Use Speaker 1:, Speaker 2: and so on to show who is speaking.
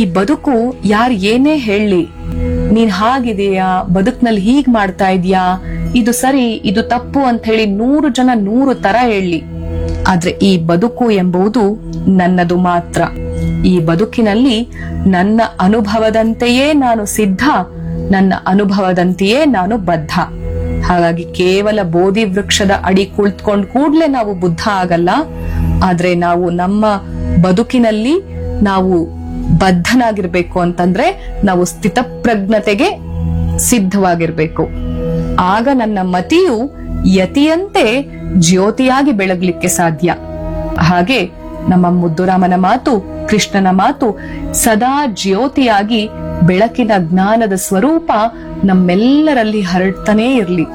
Speaker 1: ಈ ಬದುಕು ಯಾರ್ ಏನೇ ಹೇಳಿ ನೀನ್ ಹಾಗಿದೆಯಾ ಬದುಕ್ನಲ್ಲಿ ಹೀಗ್ ಮಾಡ್ತಾ ಇದೀಯಾ ಇದು ಸರಿ ಇದು ತಪ್ಪು ಅಂತ ಹೇಳಿ ನೂರು ಜನ ನೂರು ತರ ಹೇಳಿ ಆದ್ರೆ ಈ ಬದುಕು ಎಂಬುದು ನನ್ನದು ಮಾತ್ರ ಈ ಬದುಕಿನಲ್ಲಿ ನನ್ನ ಅನುಭವದಂತೆಯೇ ನಾನು ಸಿದ್ಧ ನನ್ನ ಅನುಭವದಂತೆಯೇ ನಾನು ಬದ್ಧ ಹಾಗಾಗಿ ಕೇವಲ ಬೋಧಿ ವೃಕ್ಷದ ಅಡಿ ಕುಳಿತುಕೊಂಡ್ ಕೂಡ್ಲೆ ನಾವು ಬುದ್ಧ ಆಗಲ್ಲ ಆದ್ರೆ ನಾವು ನಮ್ಮ ಬದುಕಿನಲ್ಲಿ ನಾವು ಬದ್ಧನಾಗಿರ್ಬೇಕು ಅಂತಂದ್ರೆ ನಾವು ಸ್ಥಿತಪ್ರಜ್ಞತೆಗೆ ಸಿದ್ಧವಾಗಿರ್ಬೇಕು ಆಗ ನನ್ನ ಮತಿಯು ಯತಿಯಂತೆ ಜ್ಯೋತಿಯಾಗಿ ಬೆಳಗ್ಲಿಕ್ಕೆ ಸಾಧ್ಯ ಹಾಗೆ ನಮ್ಮ ಮುದ್ದುರಾಮನ ಮಾತು ಕೃಷ್ಣನ ಮಾತು ಸದಾ ಜ್ಯೋತಿಯಾಗಿ ಬೆಳಕಿನ ಜ್ಞಾನದ ಸ್ವರೂಪ ನಮ್ಮೆಲ್ಲರಲ್ಲಿ ಹರಡ್ತಾನೇ ಇರ್ಲಿ